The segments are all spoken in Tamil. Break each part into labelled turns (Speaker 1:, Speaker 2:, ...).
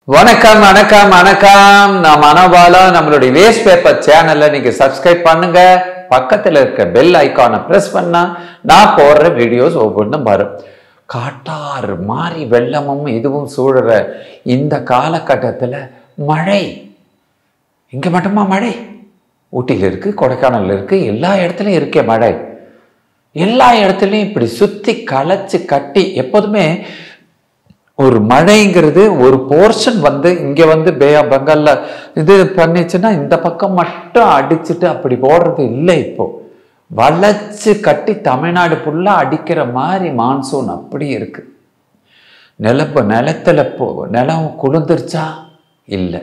Speaker 1: வணக்கம் வணக்கம் வணக்கம் நான் மனோபாலா நம்மளுடைய வேஸ்ட் பேப்பர் சேனலை நீங்க சப்ஸ்கிரைப் பண்ணுங்க பக்கத்துல இருக்க பெல் ஐகானை பிரஸ் பண்ணா நான் போடுற வீடியோஸ் ஒவ்வொன்றும் வரும் காட்டாறு மாறி வெள்ளமும் இதுவும் சூழற இந்த காலகட்டத்தில் மழை இங்க மட்டுமா மழை ஊட்டியில் இருக்கு கொடைக்கானல் இருக்கு எல்லா இடத்துலையும் இருக்கே மழை எல்லா இடத்துலையும் இப்படி சுத்தி களைச்சு கட்டி எப்போதுமே ஒரு மழைங்கிறது ஒரு போர்ஷன் வந்து இங்க வந்து பே ஆஃப் பெங்கால்ல இது பண்ணிச்சுன்னா இந்த பக்கம் மட்டும் அடிச்சுட்டு அப்படி போடுறது இல்லை இப்போ வளைச்சு கட்டி தமிழ்நாடு ஃபுல்லா அடிக்கிற மாதிரி மான்சூன் அப்படி இருக்கு நிலப்ப நிலத்துல போ நிலம் குளிர்ந்துருச்சா இல்லை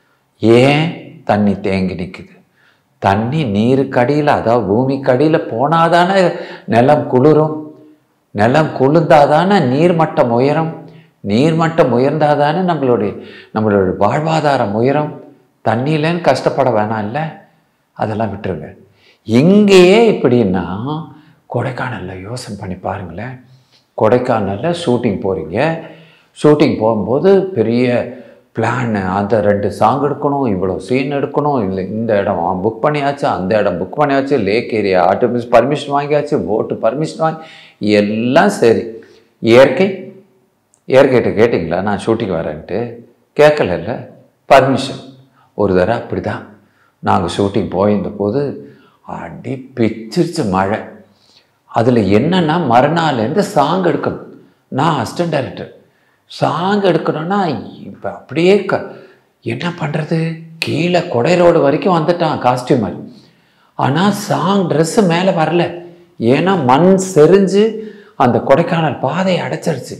Speaker 1: ஏன் தண்ணி தேங்கி நிற்குது தண்ணி நீருக்கடியில் அதாவது பூமிக்கடியில் போனாதானே நிலம் குளிரும் நிலம் குளிர்ந்தாதானே நீர்மட்டம் உயரும் நீர்மட்டம் உயர்ந்தாதானே நம்மளுடைய நம்மளுடைய வாழ்வாதாரம் உயரும் தண்ணியிலன்னு கஷ்டப்பட வேணாம் இல்லை அதெல்லாம் விட்டுருங்க இங்கேயே இப்படின்னா கொடைக்கானலில் யோசனை பண்ணி பாருங்களேன் கொடைக்கானலில் ஷூட்டிங் போகிறீங்க ஷூட்டிங் போகும்போது பெரிய பிளான் அந்த ரெண்டு சாங் எடுக்கணும் இவ்வளோ சீன் எடுக்கணும் இல்லை இந்த இடம் புக் பண்ணியாச்சு அந்த இடம் புக் பண்ணியாச்சு லேக் ஏரியா ஆட்டோமிஸ் பர்மிஷன் வாங்கியாச்சு போட்டு பர்மிஷன் வாங்கி எல்லாம் சரி இயற்கை இயற்கைகிட்ட கேட்டிங்களா நான் ஷூட்டிங் வரேன்ட்டு கேட்கல பர்மிஷன் ஒரு தடவை அப்படி தான் நாங்கள் ஷூட்டிங் போயிருந்த போது அடி பிச்சிருச்சு மழை அதில் என்னென்னா மறுநாள்லேருந்து சாங் எடுக்கணும் நான் அசிஸ்டன்ட் டைரக்டர் சாங் எடுக்கணும்னா இப்போ அப்படியே க என்ன பண்ணுறது கீழே கொடை ரோடு வரைக்கும் வந்துட்டான் காஸ்டியூமர் ஆனால் சாங் ட்ரெஸ்ஸு மேலே வரல ஏன்னா மண் செறிஞ்சு அந்த கொடைக்கானல் பாதையை அடைச்சிருச்சு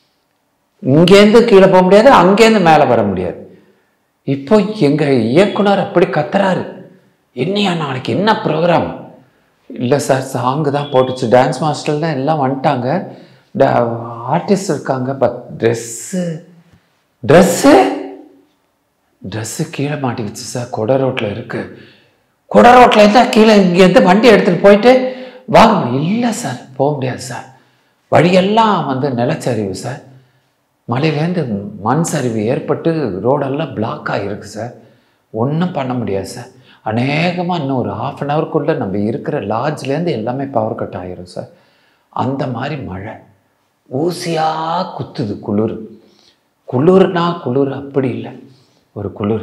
Speaker 1: இங்கேருந்து கீழே போக முடியாது அங்கேருந்து மேலே வர முடியாது இப்போ எங்கள் இயக்குனர் அப்படி கத்துறாரு என்னையா நாளைக்கு என்ன ப்ரோக்ராம் இல்லை சார் சாங்கு தான் போட்டுச்சு டான்ஸ் மாஸ்டர்லாம் எல்லாம் வந்துட்டாங்க ஆர்டிஸ்ட் இருக்காங்க பட் ட்ரெஸ்ஸு ட்ரெஸ்ஸு ட்ரெஸ்ஸு கீழே மாட்டிக்கிச்சு சார் கொடை ரோட்டில் இருக்கு கொடை ரோட்டில் இருந்தால் கீழே இங்கேருந்து வண்டி எடுத்துகிட்டு போயிட்டு வாங்க இல்லை சார் போக முடியாது சார் வழியெல்லாம் வந்து நிலச்சரிவு சார் மலையிலேருந்து மண் சரிவு ஏற்பட்டு ரோடெல்லாம் பிளாக் ஆகிருக்கு சார் ஒன்றும் பண்ண முடியாது சார் அநேகமாக இன்னும் ஒரு ஆஃப் அன் ஹவருக்குள்ளே நம்ம இருக்கிற லாட்ஜ்லேருந்து எல்லாமே பவர் கட் ஆகிரும் சார் அந்த மாதிரி மழை ஊசியாக குத்துது குளிர் குளிர்னா குளிர் அப்படி இல்லை ஒரு குளிர்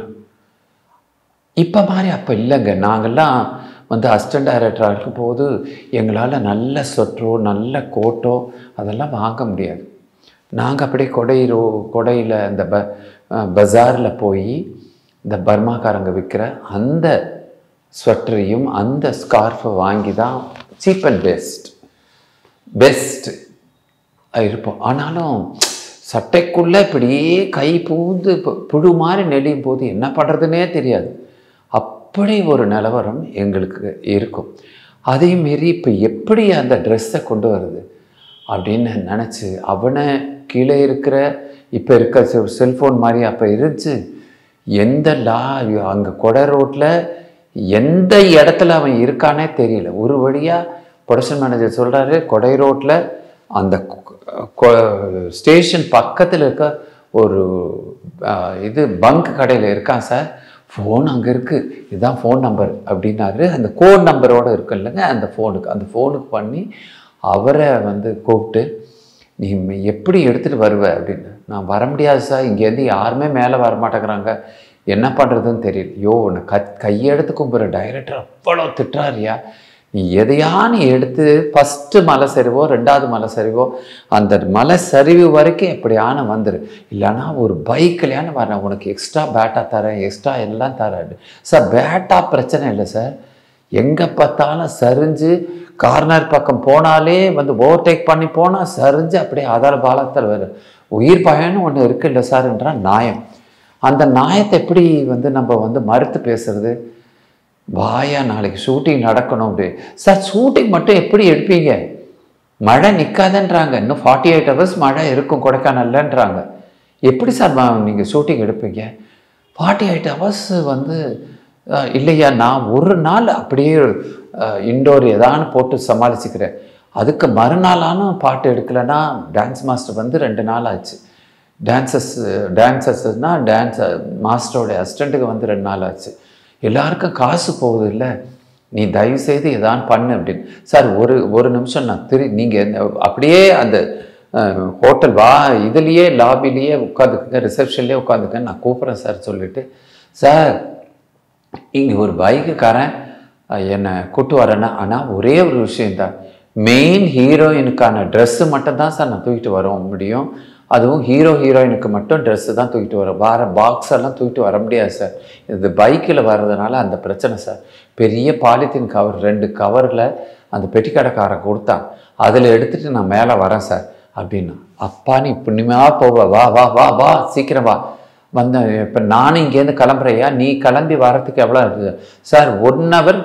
Speaker 1: இப்போ மாதிரி அப்போ இல்லைங்க நாங்கள்லாம் வந்து அசிஸ்டன்ட் டைரக்டராக இருக்கும் போது எங்களால் நல்ல சொட்டரோ நல்ல கோட்டோ அதெல்லாம் வாங்க முடியாது நாங்கள் அப்படியே கொடையிரோ கொடையில் அந்த ப பஜாரில் போய் இந்த பர்மாக்காரங்க விற்கிற அந்த ஸ்வெட்டரையும் அந்த ஸ்கார்ஃபை வாங்கி தான் சீப் அண்ட் பெஸ்ட் பெஸ்ட் இருப்போம் ஆனாலும் சட்டைக்குள்ளே இப்படியே கை பூந்து புழு மாதிரி நெளியும் போது என்ன பண்ணுறதுனே தெரியாது அப்படி ஒரு நிலவரம் எங்களுக்கு இருக்கும் அதே மாரி இப்போ எப்படி அந்த ட்ரெஸ்ஸை கொண்டு வருது அப்படின்னு நினச்சி அவனை கீழே இருக்கிற இப்போ இருக்க செல்ஃபோன் மாதிரி அப்போ இருந்துச்சு எந்த லா அங்கே கொடை ரோட்டில் எந்த இடத்துல அவன் இருக்கானே தெரியல ஒரு வழியாக ப்ரொடக்ஷன் மேனேஜர் சொல்கிறாரு கொடை ரோட்டில் அந்த ஸ்டேஷன் பக்கத்தில் இருக்க ஒரு இது பங்க் கடையில் இருக்கான் சார் ஃபோன் அங்கே இருக்குது இதுதான் ஃபோன் நம்பர் அப்படின்னாரு அந்த கோட் நம்பரோடு இருக்கு இல்லைங்க அந்த ஃபோனுக்கு அந்த ஃபோனுக்கு பண்ணி அவரை வந்து கூப்பிட்டு நீ எப்படி எடுத்துகிட்டு வருவ அப்படின்னு நான் வர முடியாது சார் இங்கேருந்து யாருமே மேலே வர மாட்டேங்கிறாங்க என்ன பண்ணுறதுன்னு தெரியல யோ உன்னை க கையெடுத்து கும்புற டைரக்டர் அவ்வளோ திட்டுறாரியா நீ எதையா நீ எடுத்து ஃபஸ்ட்டு மலை சரிவோ ரெண்டாவது மலை சரிவோ அந்த மலை சரிவு வரைக்கும் எப்படியான வந்துரு இல்லைனா ஒரு பைக்லையான வரேன் உனக்கு எக்ஸ்ட்ரா பேட்டா தரேன் எக்ஸ்ட்ரா எல்லாம் தரேன் சார் பேட்டா பிரச்சனை இல்லை சார் எங்கே பார்த்தாலும் சரிஞ்சு கார்னர் பக்கம் போனாலே வந்து ஓவர்டேக் பண்ணி போனால் சரிஞ்சு அப்படியே ஆதார பாலத்தில் வரும் உயிர் பயன்னு ஒன்று இருக்கு இல்லை சார்ன்றா நியாயம் அந்த நியாயத்தை எப்படி வந்து நம்ம வந்து மறுத்து பேசுறது வாயா நாளைக்கு ஷூட்டிங் நடக்கணும் அப்படி சார் ஷூட்டிங் மட்டும் எப்படி எடுப்பீங்க மழை நிற்காதுன்றாங்க இன்னும் ஃபார்ட்டி எயிட் ஹவர்ஸ் மழை இருக்கும் கொடைக்கானல்லன்றாங்க எப்படி சார் நீங்கள் ஷூட்டிங் எடுப்பீங்க ஃபார்ட்டி எயிட் ஹவர்ஸ் வந்து இல்லையா நான் ஒரு நாள் அப்படியே இன்டோர் எதான்னு போட்டு சமாளிச்சுக்கிறேன் அதுக்கு மறுநாளானும் பாட்டு எடுக்கலைன்னா டான்ஸ் மாஸ்டர் வந்து ரெண்டு நாள் ஆச்சு டான்சஸ் டான்சஸ்னால் டான்ஸ் மாஸ்டரோட அசிஸ்டண்ட்டுக்கு வந்து ரெண்டு நாள் ஆச்சு எல்லாருக்கும் காசு போகுது இல்லை நீ தயவு செய்து எதான் பண்ணு அப்படின்னு சார் ஒரு ஒரு நிமிஷம் நான் திரு நீங்கள் அப்படியே அந்த ஹோட்டல் வா இதுலேயே லாபிலேயே உட்காந்துக்குங்க ரிசப்ஷன்லேயே உட்காந்துக்க நான் கூப்பிட்றேன் சார் சொல்லிட்டு சார் இங்கே ஒரு பைக்குக்காரன் அஹ், என்னை கூட்டு வரேன்னா ஆனால் ஒரே ஒரு விஷயந்தான் மெயின் ஹீரோயினுக்கான ட்ரெஸ்ஸு மட்டும் தான் சார் நான் தூக்கிட்டு வர முடியும் அதுவும் ஹீரோ ஹீரோயினுக்கு மட்டும் ட்ரெஸ்ஸு தான் தூக்கிட்டு வர வர பாக்ஸ் எல்லாம் தூக்கிட்டு வர முடியாது சார் இது பைக்கில் வர்றதுனால அந்த பிரச்சனை சார் பெரிய பாலித்தீன் கவர் ரெண்டு கவரில் அந்த பெட்டிக்கடைக்காரன் கொடுத்தான் அதில் எடுத்துகிட்டு நான் மேலே வரேன் சார் அப்படின்னா அப்பா நீ புண்ணியமாக போவ வா வா வா வா சீக்கிரம் வா வந்தேன் இப்போ நானும் இங்கேருந்து கிளம்புறையா நீ கிளம்பி வரத்துக்கு எவ்வளோ இருக்குது சார் ஒன் ஹவர்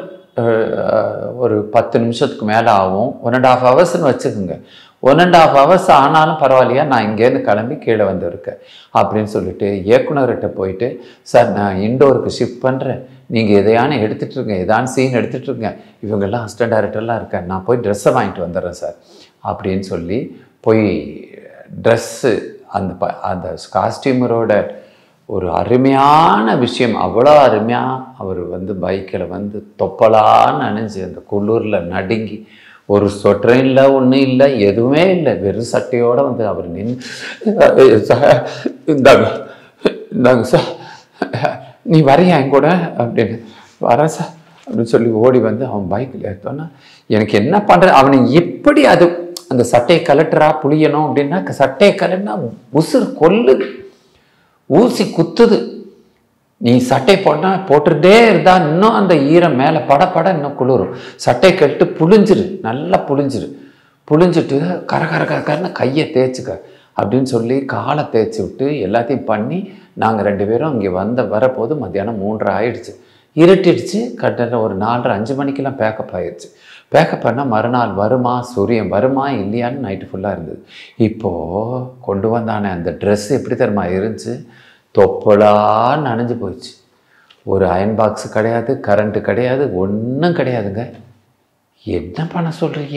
Speaker 1: ஒரு பத்து நிமிஷத்துக்கு மேலே ஆகும் ஒன் அண்ட் ஆஃப் ஹவர்ஸ்னு வச்சுக்கோங்க ஒன் அண்ட் ஆஃப் ஹவர்ஸ் ஆனாலும் பரவாயில்லையா நான் இங்கேருந்து கிளம்பி கீழே வந்திருக்கேன் அப்படின்னு சொல்லிட்டு இயக்குனர்கிட்ட போயிட்டு சார் நான் இண்டோருக்கு ஷிஃப்ட் பண்ணுறேன் நீங்கள் எதையான எடுத்துகிட்டு இருங்க எதான சீன் எடுத்துகிட்டு இருங்க இவங்கெல்லாம் அசிஸ்டன்ட் டைரக்டர்லாம் இருக்கேன் நான் போய் ட்ரெஸ்ஸை வாங்கிட்டு வந்துடுறேன் சார் அப்படின்னு சொல்லி போய் ட்ரெஸ்ஸு அந்த ப அந்த காஸ்டியூமரோட ஒரு அருமையான விஷயம் அவ்வளோ அருமையாக அவர் வந்து பைக்கில் வந்து தொப்பலான்னு அணிஞ்சு அந்த குளிரில் நடுங்கி ஒரு சொட்டரும் இல்லை ஒன்றும் இல்லை எதுவுமே இல்லை வெறும் சட்டையோடு வந்து அவர் நின்று சார் இந்தாங்க இந்தாங்க சார் நீ வரையா என் கூட அப்படின்னு வரேன் சார் அப்படின்னு சொல்லி ஓடி வந்து அவன் பைக்கில் ஏற்றோன்னா எனக்கு என்ன பண்ணுற அவனை எப்படி அது அந்த சட்டையை கலட்டுறா புளியணும் அப்படின்னா சட்டையை கலட்டினா உசுறு கொல்லுது ஊசி குத்துது நீ சட்டை போட்டால் போட்டுட்டே இருந்தா இன்னும் அந்த ஈரம் மேலே பட பட இன்னும் குளிரும் சட்டை கட்டு புழிஞ்சிரு நல்லா புழிஞ்சிரு புழிஞ்சிட்டு கர கர கர கரன்னு கையை தேய்ச்சிக்க அப்படின்னு சொல்லி காலை தேய்ச்சி விட்டு எல்லாத்தையும் பண்ணி நாங்கள் ரெண்டு பேரும் இங்கே வந்த வரப்போது மத்தியானம் மூன்றரை ஆயிடுச்சு இருட்டிடுச்சு கட்ட ஒரு நாலரை அஞ்சு மணிக்கெல்லாம் பேக்கப் ஆயிடுச்சு பேக்கப் பண்ணால் மறுநாள் வருமா சூரியன் வருமா இல்லையான்னு நைட்டு ஃபுல்லாக இருந்தது இப்போது கொண்டு வந்தானே அந்த ட்ரெஸ் எப்படி தெரியுமா இருந்துச்சு தொப்பலா நனைஞ்சு போயிடுச்சு ஒரு அயன் பாக்ஸ் கிடையாது கரண்ட்டு கிடையாது ஒன்றும் கிடையாதுங்க என்ன பண்ண சொல்கிறீங்க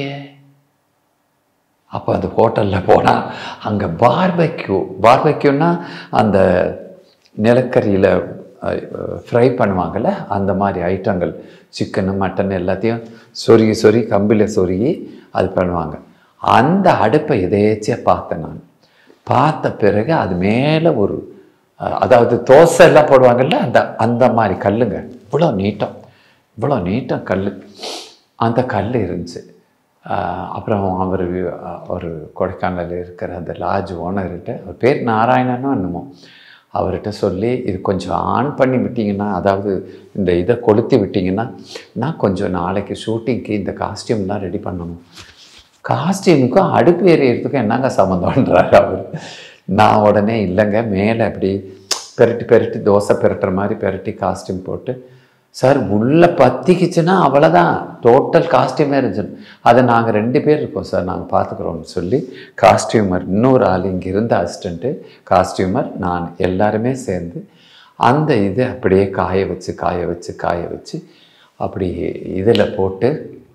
Speaker 1: அப்போ அந்த ஹோட்டலில் போனால் அங்கே பார்பெக்யூ பார்பெக்யூன்னா அந்த நிலக்கரியில் ஃப்ரை பண்ணுவாங்கள்ல அந்த மாதிரி ஐட்டங்கள் சிக்கனு மட்டன் எல்லாத்தையும் சொருகி சொருகி கம்பியில் சொருகி அது பண்ணுவாங்க அந்த அடுப்பை எதேச்சியாக பார்த்தேன் நான் பார்த்த பிறகு அது மேலே ஒரு அஹ், அதாவது தோசை எல்லாம் போடுவாங்கல்ல அந்த அந்த மாதிரி கல்லுங்க இவ்வளோ நீட்டம் இவ்வளோ நீட்டம் கல் அந்த கல் இருந்துச்சு ஆஹ் அப்புறம் அவர் ஒரு கொடைக்கானலில் இருக்கிற அந்த லாட்ஜ் ஓனர்கிட்ட அவர் பேர் நாராயணனோ என்னமோ அவர்கிட்ட சொல்லி இது கொஞ்சம் ஆன் பண்ணி விட்டீங்கன்னா அதாவது இந்த இதை கொளுத்தி விட்டீங்கன்னா நான் கொஞ்சம் நாளைக்கு ஷூட்டிங்க்கு இந்த காஸ்டியூம்லாம் ரெடி பண்ணணும் காஸ்டியூமுக்கும் அடுப்பு எறியறதுக்கும் என்னங்க சம்மந்தம்ன்றாரு அவர் நான் உடனே இல்லைங்க மேலே அப்படி பெரட்டி பெரட்டி தோசை பெரட்டுற மாதிரி பெரட்டி காஸ்டியூம் போட்டு சார் உள்ளே பத்திக்கிச்சுன்னா அவ்வளோதான் டோட்டல் காஸ்டியூமே இருந்துச்சு அதை நாங்கள் ரெண்டு பேர் இருக்கோம் சார் நாங்கள் பார்த்துக்குறோம்னு சொல்லி காஸ்டியூமர் இன்னொரு ஆள் இங்கே இருந்த அசிஸ்டண்ட்டு காஸ்டியூமர் நான் எல்லாருமே சேர்ந்து அந்த இது அப்படியே காய வச்சு காய வச்சு காய வச்சு அப்படி இதில் போட்டு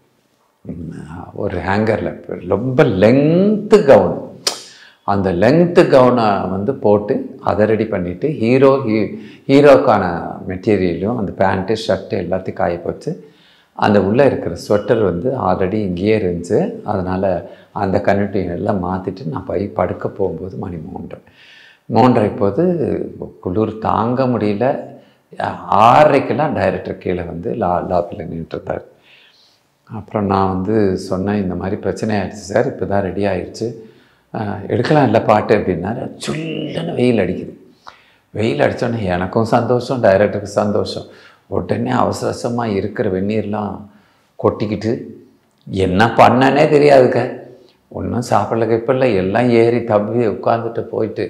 Speaker 1: ம், ஒரு ஹேங்கரில் ரொம்ப லெங்க்த்து கவுன் அந்த லெங்க்த்து கவுனை வந்து போட்டு அதை ரெடி பண்ணிவிட்டு ஹீரோ ஹீ ஹீரோக்கான மெட்டீரியலும் அந்த பேண்ட்டு ஷர்ட்டு எல்லாத்தையும் காய போச்சு அந்த உள்ளே இருக்கிற ஸ்வெட்டர் வந்து ஆல்ரெடி இங்கேயே இருந்துச்சு அதனால் அந்த கன்னிட்டி எல்லாம் மாற்றிட்டு நான் போய் படுக்க போகும்போது மணி மூன்றரை மூன்றரை போது குளிர் தாங்க முடியல ஆறரைக்கெல்லாம் டைரக்டர் கீழே வந்து லா லாபியில் நின்றுட்டார் அப்புறம் நான் வந்து சொன்னேன் இந்த மாதிரி பிரச்சனை ஆயிடுச்சு சார் இப்போ தான் ரெடி ஆயிடுச்சு அஹ் எடுக்கலாம் இல்லை பாட்டு அப்படின்னாரு சுல்லுன்னு வெயில் அடிக்குது வெயில் அடித்தோடனே எனக்கும் சந்தோஷம் டைரக்டருக்கு சந்தோஷம் உடனே அவசர அவசரமாக இருக்கிற வெந்நீர்லாம் கொட்டிக்கிட்டு என்ன பண்ணனே தெரியாதுங்க ஒன்றும் சாப்பிடல கிப்பிடல எல்லாம் ஏறி தப்பி உட்காந்துட்டு போயிட்டு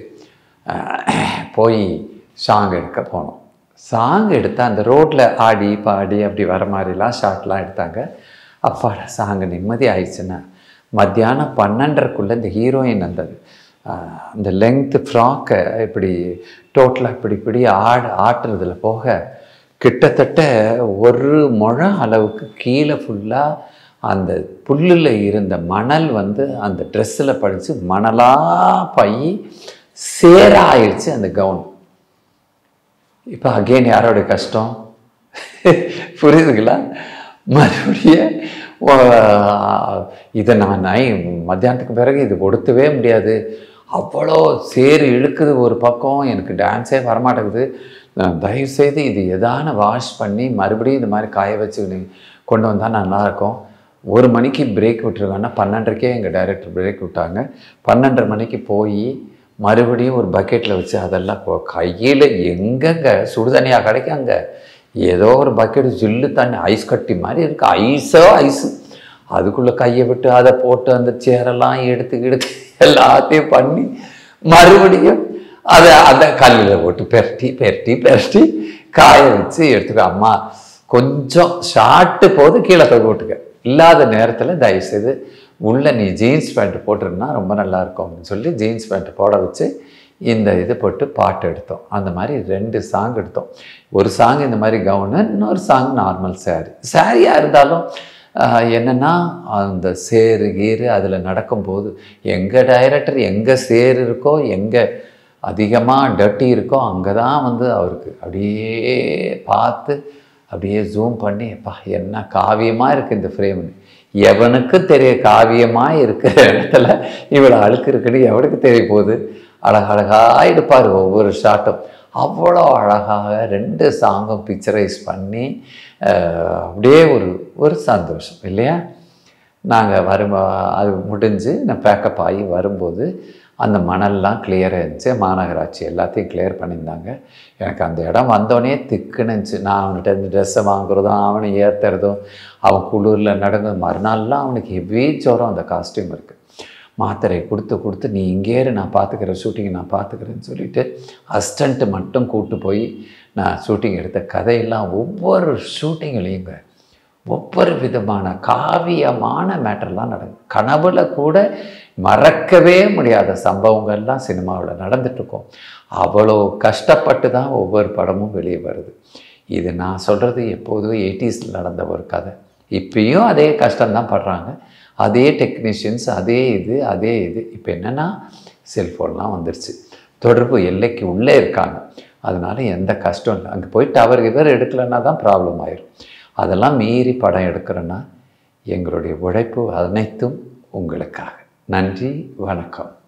Speaker 1: அஹ், போய் சாங் எடுக்க போனோம் சாங் எடுத்தா அந்த ரோட்டில் ஆடி பாடி அப்படி வர மாதிரிலாம் ஷார்ட்லாம் எடுத்தாங்க அப்பாடா சாங் நிம்மதி ஆயிடுச்சுன்னா மத்தியானம் பன்னெண்டரைக்குள்ளே இந்த ஹீரோயின் அந்த ஆஹ், அந்த லெங்க்த்து ஃப்ராக்கை இப்படி டோட்டலாக இப்படி இப்படி ஆட ஆட்டுறதுல போக கிட்டத்தட்ட ஒரு முழம் அளவுக்கு கீழே ஃபுல்லாக அந்த புல்லில் இருந்த மணல் வந்து அந்த ட்ரெஸ்ஸில் படித்து மணலாக பை சேராயிடுச்சு அந்த கவுன் இப்போ அகெயின் யாரோட கஷ்டம் புரியுதுங்களா மறுபடியும் ஓ- இதை நான் நை மத்தியானத்துக்கு பிறகு இது கொடுத்தவே முடியாது அவ்வளோ சேறு இழுக்குது ஒரு பக்கம் எனக்கு டான்ஸே வரமாட்டேங்குது நான் தயவு செய்து இது எதான வாஷ் பண்ணி மறுபடியும் இந்த மாதிரி காய வச்சு நீ கொண்டு வந்தால் நல்லாயிருக்கும் ஒரு மணிக்கு பிரேக் விட்டுருக்காங்கன்னா பன்னெண்டரைக்கே எங்கள் டைரக்டர் பிரேக் விட்டாங்க பன்னெண்டரை மணிக்கு போய் மறுபடியும் ஒரு பக்கெட்டில் வச்சு அதெல்லாம் கையில் எங்கெங்க சுடுதண்ணியாக கிடைக்காங்க ஏதோ ஒரு பக்கெட் ஜில்லு தண்ணி ஐஸ் கட்டி மாதிரி இருக்கு ஐஸோ ஐஸு அதுக்குள்ளே கையை விட்டு அதை போட்டு அந்த சேரெல்லாம் எடுத்து எடுத்து எல்லாத்தையும் பண்ணி மறுபடியும் அதை அந்த கல்லில் போட்டு பெரட்டி பெரட்டி பெரட்டி காய வச்சு எடுத்துக்க அம்மா கொஞ்சம் ஷார்ட்டு போது கீழே போய் போட்டுக்க இல்லாத நேரத்தில் தயவுசெய்து உள்ள நீ ஜீன்ஸ் பேண்ட் போட்டிருந்தா ரொம்ப நல்லா இருக்கும் அப்படின்னு சொல்லி ஜீன்ஸ் பேண்ட் போட வச்சு இந்த இது போட்டு பாட்டு எடுத்தோம் அந்த மாதிரி ரெண்டு சாங் எடுத்தோம் ஒரு சாங் இந்த மாதிரி கவுனு இன்னொரு சாங் நார்மல் saree சாரியாக இருந்தாலும் ஆஹ், என்னன்னா அந்த சேரு கீரு அதில் நடக்கும்போது எங்கே டைரக்டர் எங்கே சேரு இருக்கோ எங்கே அதிகமாக டர்ட்டி இருக்கோ அங்கே தான் வந்து அவருக்கு அப்படியே பார்த்து அப்படியே ஜூம் பண்ணி அப்பா என்ன காவியமாக இருக்குது இந்த ஃப்ரேம்னு எவனுக்கு தெரிய காவியமாக இருக்கிற இடத்துல இவ்வளோ அழுக்கு இருக்குன்னு எவனுக்கு தெரிய போகுது அழகழகாக எடுப்பார் ஒவ்வொரு ஷாட்டும் அவ்வளோ அழகாக ரெண்டு சாங்கும் பிக்சரைஸ் பண்ணி ஆஹ், அப்படியே ஒரு ஒரு சந்தோஷம் இல்லையா நாங்கள் வரும் அது முடிஞ்சு நான் பேக்கப் ஆகி வரும்போது அந்த மணல்லாம் கிளியராக இருந்துச்சு மாநகராட்சி எல்லாத்தையும் கிளியர் பண்ணியிருந்தாங்க எனக்கு அந்த இடம் வந்தோடனே திக்குன்னு இருந்துச்சு நான் அவன்கிட்ட இருந்து ட்ரெஸ்ஸை வாங்குறதும் அவனை ஏற்றுறதும் அவன் குளிரில் நடந்து மறுநாள்லாம் அவனுக்கு ஹெவி ஜுரம் அந்த காஸ்டியூம் இருக்குது மாத்திரை கொடுத்து கொடுத்து நீ இங்கே இரு நான் பார்த்துக்கிறேன் ஷூட்டிங் நான் பார்த்துக்கிறேன்னு சொல்லிட்டு அசிஸ்டண்ட்டு மட்டும் கூட்டு போய் நான் ஷூட்டிங் எடுத்த கதையெல்லாம் ஒவ்வொரு ஷூட்டிங்லேயுங்க ஒவ்வொரு விதமான காவியமான மேட்டர்லாம் நடக்கும் கனவுல கூட மறக்கவே முடியாத சம்பவங்கள்லாம் சினிமாவில் நடந்துட்டுருக்கோம் அவ்வளோ கஷ்டப்பட்டு தான் ஒவ்வொரு படமும் வெளியே வருது இது நான் சொல்கிறது எப்போதும் எயிட்டிஸில் நடந்த ஒரு கதை இப்பயும் அதே கஷ்டம்தான் படுறாங்க அதே டெக்னீஷியன்ஸ் அதே இது அதே இது இப்போ என்னென்னா செல்ஃபோன்லாம் வந்துருச்சு தொடர்பு எல்லைக்கு உள்ளே இருக்காங்க அதனால எந்த கஷ்டம் இல்லை அங்கே போய் டவர் கிவர் எடுக்கலைன்னா தான் ப்ராப்ளம் ஆயிரும் அதெல்லாம் மீறி படம் எடுக்கிறேன்னா எங்களுடைய உழைப்பு அனைத்தும் உங்களுக்காக நன்றி வணக்கம்